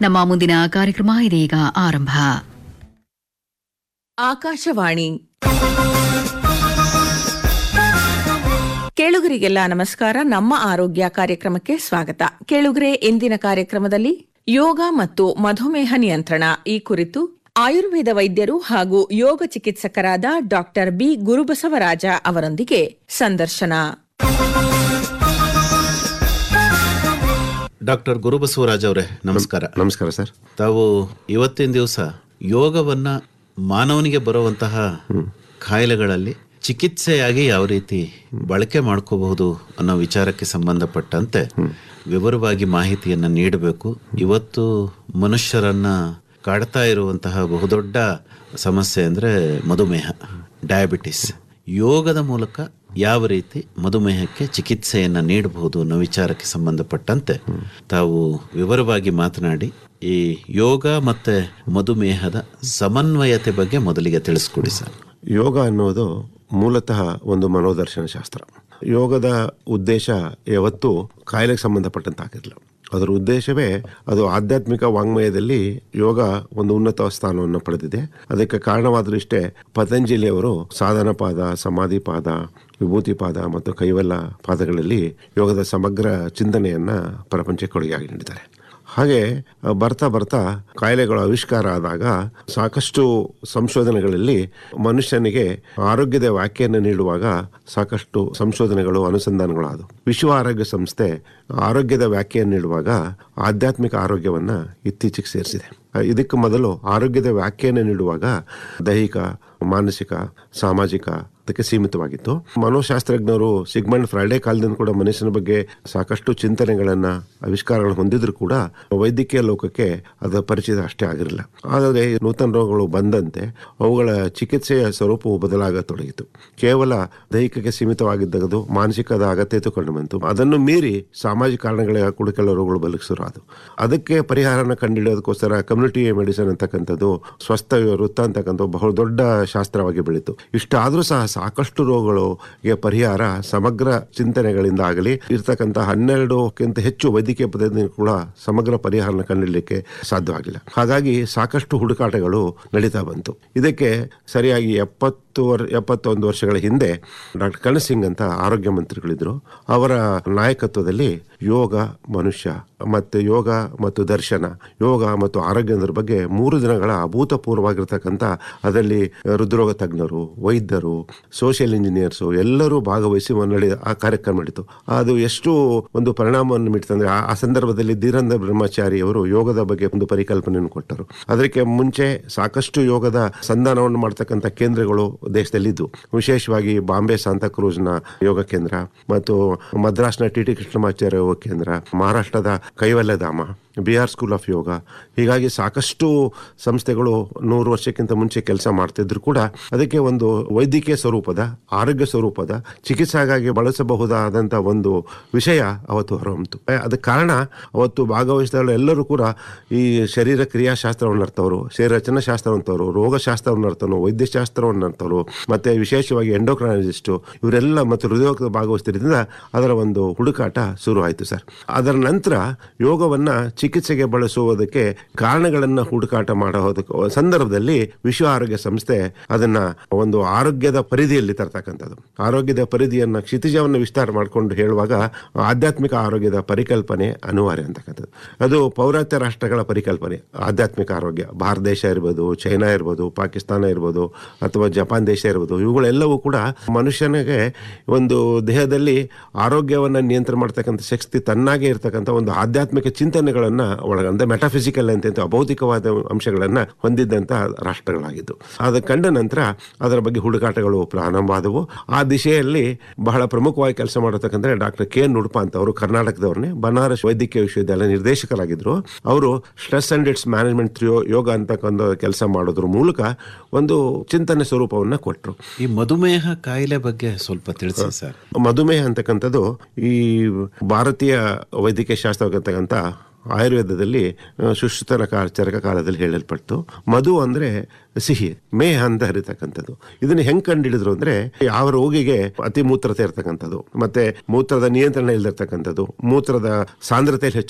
ನಮ್ಮ ಮುಂದಿನ ಕಾರ್ಯಕ್ರಮ ಇದೀಗ ಆರಂಭ ಆಕಾಶವಾಣಿ ಕೇಳುಗರಿಗೆಲ್ಲ ನಮಸ್ಕಾರ ನಮ್ಮ ಆರೋಗ್ಯ ಕಾರ್ಯಕ್ರಮಕ್ಕೆ ಸ್ವಾಗತ ಕೇಳುಗರೆ ಇಂದಿನ ಕಾರ್ಯಕ್ರಮದಲ್ಲಿ ಯೋಗ ಮತ್ತು ಮಧುಮೇಹ ನಿಯಂತ್ರಣ ಈ ಕುರಿತು ಆಯುರ್ವೇದ ವೈದ್ಯರು ಹಾಗೂ ಯೋಗ ಚಿಕಿತ್ಸಕರಾದ ಡಾಕ್ಟರ್ ಬಿ ಗುರುಬಸವರಾಜ ಅವರೊಂದಿಗೆ ಸಂದರ್ಶನ ಡಾಕ್ಟರ್ ಗುರುಬಸವರಾಜ್ ಅವರೇ ನಮಸ್ಕಾರ ನಮಸ್ಕಾರ ಸರ್ ತಾವು ಇವತ್ತಿನ ದಿವಸ ಯೋಗವನ್ನ ಮಾನವನಿಗೆ ಬರುವಂತಹ ಕಾಯಿಲೆಗಳಲ್ಲಿ ಚಿಕಿತ್ಸೆಯಾಗಿ ಯಾವ ರೀತಿ ಬಳಕೆ ಮಾಡ್ಕೋಬಹುದು ಅನ್ನೋ ವಿಚಾರಕ್ಕೆ ಸಂಬಂಧಪಟ್ಟಂತೆ ವಿವರವಾಗಿ ಮಾಹಿತಿಯನ್ನ ನೀಡಬೇಕು ಇವತ್ತು ಮನುಷ್ಯರನ್ನ ಕಾಡ್ತಾ ಇರುವಂತಹ ಬಹುದೊಡ್ಡ ಸಮಸ್ಯೆ ಅಂದ್ರೆ ಮಧುಮೇಹ ಡಯಾಬಿಟಿಸ್ ಯೋಗದ ಮೂಲಕ ಯಾವ ರೀತಿ ಮಧುಮೇಹಕ್ಕೆ ಚಿಕಿತ್ಸೆಯನ್ನ ನೀಡಬಹುದು ಅನ್ನೋ ವಿಚಾರಕ್ಕೆ ಸಂಬಂಧಪಟ್ಟಂತೆ ತಾವು ವಿವರವಾಗಿ ಮಾತನಾಡಿ ಈ ಯೋಗ ಮತ್ತೆ ಮಧುಮೇಹದ ಸಮನ್ವಯತೆ ಬಗ್ಗೆ ಮೊದಲಿಗೆ ತಿಳಿಸ್ಕೊಡಿ ಸರ್ ಯೋಗ ಅನ್ನೋದು ಮೂಲತಃ ಒಂದು ಮನೋದರ್ಶನ ಶಾಸ್ತ್ರ ಯೋಗದ ಉದ್ದೇಶ ಯಾವತ್ತೂ ಕಾಯಿಲೆಗೆ ಸಂಬಂಧಪಟ್ಟಂತಾಗಿರಲಿಲ್ಲ ಅದರ ಉದ್ದೇಶವೇ ಅದು ಆಧ್ಯಾತ್ಮಿಕ ವಾಂಗ್ಮಯದಲ್ಲಿ ಯೋಗ ಒಂದು ಉನ್ನತ ಸ್ಥಾನವನ್ನು ಪಡೆದಿದೆ ಅದಕ್ಕೆ ಕಾರಣವಾದರೂ ಇಷ್ಟೇ ಪತಂಜಲಿಯವರು ಸಾಧನ ಪಾದ ಸಮಾಧಿ ಪಾದ ವಿಭೂತಿ ಪಾದ ಮತ್ತು ಕೈವಲ್ಲ ಪಾದಗಳಲ್ಲಿ ಯೋಗದ ಸಮಗ್ರ ಚಿಂತನೆಯನ್ನ ಪ್ರಪಂಚಕ್ಕೆ ಕೊಡುಗೆಯಾಗಿ ನೀಡಿದ್ದಾರೆ ಹಾಗೆ ಆ, ಬರ್ತಾ ಬರ್ತಾ ಕಾಯಿಲೆಗಳು ಆವಿಷ್ಕಾರ ಆದಾಗ ಸಾಕಷ್ಟು ಸಂಶೋಧನೆಗಳಲ್ಲಿ ಮನುಷ್ಯನಿಗೆ ಆರೋಗ್ಯದ ವ್ಯಾಖ್ಯೆಯನ್ನು ನೀಡುವಾಗ ಸಾಕಷ್ಟು ಸಂಶೋಧನೆಗಳು ಅನುಸಂಧಾನಗಳು ಆದವು ವಿಶ್ವ ಆರೋಗ್ಯ ಸಂಸ್ಥೆ ಆರೋಗ್ಯದ ವ್ಯಾಖ್ಯೆಯನ್ನು ನೀಡುವಾಗ ಆಧ್ಯಾತ್ಮಿಕ ಆರೋಗ್ಯವನ್ನ ಇತ್ತೀಚೆಗೆ ಸೇರಿಸಿದೆ ಆ, ಇದಕ್ಕೆ ಮೊದಲು ಆರೋಗ್ಯದ ವ್ಯಾಖ್ಯೆಯನ್ನು ನೀಡುವಾಗ ದೈಹಿಕ ಮಾನಸಿಕ ಸಾಮಾಜಿಕ ಅದಕ್ಕೆ ಸೀಮಿತವಾಗಿತ್ತು ಮನೋಶಾಸ್ತ್ರಜ್ಞರು ಸಿಗ್ಮಂಡ್ ಫ್ರೈಡೆ ಕಾಲದಿಂದ ಕೂಡ ಮನುಷ್ಯನ ಬಗ್ಗೆ ಸಾಕಷ್ಟು ಚಿಂತನೆಗಳನ್ನ ಆವಿಷ್ಕಾರಗಳನ್ನು ಹೊಂದಿದ್ರು ಕೂಡ ವೈದ್ಯಕೀಯ ಲೋಕಕ್ಕೆ ಅದರ ಪರಿಚಿತ ಅಷ್ಟೇ ಆಗಿರಲಿಲ್ಲ ಆದರೆ ನೂತನ ರೋಗಗಳು ಬಂದಂತೆ ಅವುಗಳ ಚಿಕಿತ್ಸೆಯ ಸ್ವರೂಪವು ಬದಲಾಗತೊಡಗಿತು ಕೇವಲ ದೈಹಿಕಕ್ಕೆ ಸೀಮಿತವಾಗಿದ್ದದು ಮಾನಸಿಕದ ಅಗತ್ಯತೆ ಕಂಡು ಬಂತು ಅದನ್ನು ಮೀರಿ ಸಾಮಾಜಿಕ ಕಾರಣಗಳ ಕೂಡ ಕೆಲವು ರೋಗಗಳು ಬಲಕ್ಕೆ ಶುರು ಆದವು ಅದಕ್ಕೆ ಪರಿಹಾರನ ಕಂಡುಹಿಡಿಯೋದಕ್ಕೋಸ್ಕರ ಕಮ್ಯುನಿಟಿ ಮೆಡಿಸಿನ್ ಅಂತಕ್ಕಂಥದ್ದು ಸ್ವಸ್ಥ ವೃತ್ತ ಅಂತಕ್ಕಂಥ ಬಹು ದೊಡ್ಡ ಶಾಸ್ತ್ರವಾಗಿ ಬೆಳೀತು ಇಷ್ಟಾದರೂ ಸಹ ಸಾಕಷ್ಟು ರೋಗಗಳಿಗೆ ಪರಿಹಾರ ಸಮಗ್ರ ಚಿಂತನೆಗಳಿಂದ ಆಗಲಿ ಇರ್ತಕ್ಕಂಥ ಹನ್ನೆರಡುಕ್ಕಿಂತ ಹೆಚ್ಚು ವೈದ್ಯಕೀಯ ಪದ್ಧತಿ ಕೂಡ ಸಮಗ್ರ ಪರಿಹಾರನ ಕಂಡುಹಿಡಲಿಕ್ಕೆ ಸಾಧ್ಯವಾಗಿಲ್ಲ ಹಾಗಾಗಿ ಸಾಕಷ್ಟು ಹುಡುಕಾಟಗಳು ನಡೀತಾ ಬಂತು ಇದಕ್ಕೆ ಸರಿಯಾಗಿ ಎಪ್ಪತ್ತು ವರ್ ಎಪ್ಪತ್ತೊಂದು ವರ್ಷಗಳ ಹಿಂದೆ ಡಾಕ್ಟರ್ ಕರಣ್ ಸಿಂಗ್ ಅಂತ ಆರೋಗ್ಯ ಮಂತ್ರಿಗಳಿದ್ರು ಅವರ ನಾಯಕತ್ವದಲ್ಲಿ ಯೋಗ ಮನುಷ್ಯ ಮತ್ತು ಯೋಗ ಮತ್ತು ದರ್ಶನ ಯೋಗ ಮತ್ತು ಆರೋಗ್ಯದ ಬಗ್ಗೆ ಮೂರು ದಿನಗಳ ಅಭೂತಪೂರ್ವವಾಗಿರ್ತಕ್ಕಂಥ ಅದರಲ್ಲಿ ಹೃದ್ರೋಗ ತಜ್ಞರು ವೈದ್ಯರು ಸೋಷಿಯಲ್ ಇಂಜಿನಿಯರ್ಸು ಎಲ್ಲರೂ ಭಾಗವಹಿಸಿ ನಡೆದ ಆ ಕಾರ್ಯಕ್ರಮ ನಡೀತು ಅದು ಎಷ್ಟು ಒಂದು ಪರಿಣಾಮವನ್ನು ಮಿಡ್ತಂದ್ರೆ ಆ ಆ ಸಂದರ್ಭದಲ್ಲಿ ಧೀರಂದ್ರ ಬ್ರಹ್ಮಚಾರಿ ಅವರು ಯೋಗದ ಬಗ್ಗೆ ಒಂದು ಪರಿಕಲ್ಪನೆಯನ್ನು ಕೊಟ್ಟರು ಅದಕ್ಕೆ ಮುಂಚೆ ಸಾಕಷ್ಟು ಯೋಗದ ಸಂಧಾನವನ್ನು ಮಾಡ್ತಕ್ಕಂಥ ಕೇಂದ್ರಗಳು ದೇಶದಲ್ಲಿದ್ದು ವಿಶೇಷವಾಗಿ ಬಾಂಬೆ ಸಾಂತಾಕ್ರೂಸ್ನ ಯೋಗ ಕೇಂದ್ರ ಮತ್ತು ಮದ್ರಾಸ್ನ ಟಿ ಟಿ ಕೃಷ್ಣಮಾಚಾರ್ಯ ಯೋಗ ಕೇಂದ್ರ ಮಹಾರಾಷ್ಟ್ರದ ಕೈವಲ್ಯಧಾಮ ಬಿಹಾರ್ ಸ್ಕೂಲ್ ಆಫ್ ಯೋಗ ಹೀಗಾಗಿ ಸಾಕಷ್ಟು ಸಂಸ್ಥೆಗಳು ನೂರು ವರ್ಷಕ್ಕಿಂತ ಮುಂಚೆ ಕೆಲಸ ಮಾಡ್ತಿದ್ರು ಕೂಡ ಅದಕ್ಕೆ ಒಂದು ವೈದ್ಯಕೀಯ ಸ್ವರೂಪದ ಆರೋಗ್ಯ ಸ್ವರೂಪದ ಚಿಕಿತ್ಸೆಗಾಗಿ ಬಳಸಬಹುದಾದಂಥ ಒಂದು ವಿಷಯ ಅವತ್ತು ಹೊರಹೊಮ್ಮಿತು ಅದಕ್ಕೆ ಕಾರಣ ಅವತ್ತು ಭಾಗವಹಿಸಿದ ಎಲ್ಲರೂ ಕೂಡ ಈ ಶರೀರ ಕ್ರಿಯಾಶಾಸ್ತ್ರವನ್ನು ಅರ್ಥವರು ಶರೀರ ರಚನಾ ಶಾಸ್ತ್ರವಂತವರು ರೋಗಶಾಸ್ತ್ರವನ್ನು ಅರ್ಥವರು ವೈದ್ಯಶಾಸ್ತ್ರವನ್ನು ಅರ್ಥವರು ಮತ್ತೆ ವಿಶೇಷವಾಗಿ ಎಂಡೋಕ್ರಾಲಜಿಸ್ಟು ಇವರೆಲ್ಲ ಮತ್ತು ಹೃದಯ ಭಾಗವಹಿಸ್ತಿದ್ರಿಂದ ಅದರ ಒಂದು ಹುಡುಕಾಟ ಶುರು ಆಯಿತು ಸರ್ ಅದರ ನಂತರ ಯೋಗವನ್ನ ಚಿಕಿತ್ಸೆಗೆ ಬಳಸುವುದಕ್ಕೆ ಕಾರಣಗಳನ್ನ ಹುಡುಕಾಟ ಮಾಡೋದಕ್ಕೆ ಸಂದರ್ಭದಲ್ಲಿ ವಿಶ್ವ ಆರೋಗ್ಯ ಸಂಸ್ಥೆ ಅದನ್ನ ಒಂದು ಆರೋಗ್ಯದ ಪರಿಧಿಯಲ್ಲಿ ತರ್ತಕ್ಕಂಥದ್ದು ಆರೋಗ್ಯದ ಪರಿಧಿಯನ್ನ ಕ್ಷಿತಿಜವನ್ನು ವಿಸ್ತಾರ ಮಾಡಿಕೊಂಡು ಹೇಳುವಾಗ ಆಧ್ಯಾತ್ಮಿಕ ಆರೋಗ್ಯದ ಪರಿಕಲ್ಪನೆ ಅನಿವಾರ್ಯ ಅಂತಕ್ಕಂಥದ್ದು ಅದು ಪೌರಾತ್ಯ ರಾಷ್ಟ್ರಗಳ ಪರಿಕಲ್ಪನೆ ಆಧ್ಯಾತ್ಮಿಕ ಆರೋಗ್ಯ ಭಾರತ ದೇಶ ಇರ್ಬೋದು ಚೈನಾ ಇರ್ಬೋದು ಪಾಕಿಸ್ತಾನ ಇರ್ಬೋದು ಅಥವಾ ಜಪಾನ್ ದೇಶ ಇರ್ಬೋದು ಇವುಗಳೆಲ್ಲವೂ ಕೂಡ ಮನುಷ್ಯನಿಗೆ ಒಂದು ದೇಹದಲ್ಲಿ ಆರೋಗ್ಯವನ್ನು ನಿಯಂತ್ರಣ ಮಾಡ್ತಕ್ಕಂಥ ಶಕ್ತಿ ತನ್ನಾಗೆ ಇರ್ತಕ್ಕಂಥ ಒಂದು ಆಧ್ಯಾತ್ಮಿಕ ಚಿಂತನೆಗಳನ್ನ ಒಳಗಂದ ಮೆಟಾಫಿಸಿಕಲ್ ಅಂತ ಅಭೌತಿಕವಾದ ಅಂಶಗಳನ್ನ ಹೊಂದಿದ್ದಂಥ ರಾಷ್ಟ್ರಗಳಾಗಿದ್ದು ಅದ ಕಂಡ ನಂತರ ಅದರ ಬಗ್ಗೆ ಹುಡುಕಾಟಗಳು ಪ್ರಾರಂಭವಾದವು ಆ ದಿಶೆಯಲ್ಲಿ ಬಹಳ ಪ್ರಮುಖವಾಗಿ ಕೆಲಸ ಮಾಡತಕ್ಕಂಥ ಡಾಕ್ಟರ್ ಕೆ ಎನ್ ಉಡುಪ ಅಂತ ಅವರು ಕರ್ನಾಟಕದವ್ರನ್ನೇ ಬನಾರಸ್ ವೈದ್ಯಕೀಯ ವಿಶ್ವವಿದ್ಯಾಲಯ ನಿರ್ದೇಶಕರಾಗಿದ್ರು ಅವರು stress and its management through yoga ಅಂತಕ್ಕಂಥ ಕೆಲಸ ಮಾಡೋದ್ರ ಮೂಲಕ ಒಂದು ಚಿಂತನೆ ಸ್ವರೂಪವನ್ನ ಕೊಟ್ಟರು ಈ ಮಧುಮೇಹ ಕಾಯಿಲೆ ಬಗ್ಗೆ ಸ್ವಲ್ಪ ತಿಳಿಸಿ ಸರ್ ಮಧುಮೇಹ ಅಂತಕ್ಕಂಥದ್ದು ಈ ಭಾರತೀಯ ವೈದ್ಯಕೀಯ ಶಾಸ್ತ್ರವಾಗಿರ್ತಕ್ಕಂಥ ಆಯುರ್ವೇದದಲ್ಲಿ ಆ, ಸುಶ್ರುತನ ಕಾಲ ಚರಕ ಕಾಲದಲ್ಲಿ ಹೇಳಲ್ಪಟ್ಟು ಮಧು ಅಂದ್ರೆ ಸಿಹಿ ಮೇಹ ಅಂತ ಹರಿತಕ್ಕಂಥದ್ದು ಇದನ್ನ ಹೆಂಗ್ ಕಂಡಿಡಿದ್ರು ಅಂದ್ರೆ ಯಾವ ರೋಗಿಗೆ ಅತಿ ಮೂತ್ರತೆ ಇರ್ತಕ್ಕಂಥದ್ದು ಮತ್ತೆ ಮೂತ್ರದ ನಿಯಂತ್ರಣ ಇಲ್ದಿರ್ತಕ್ಕಂಥದ್ದು ಮೂತ್ರದ ಸಾಂದ್ರತೆಯಲ್ಲಿ ಹೆಚ್ಚು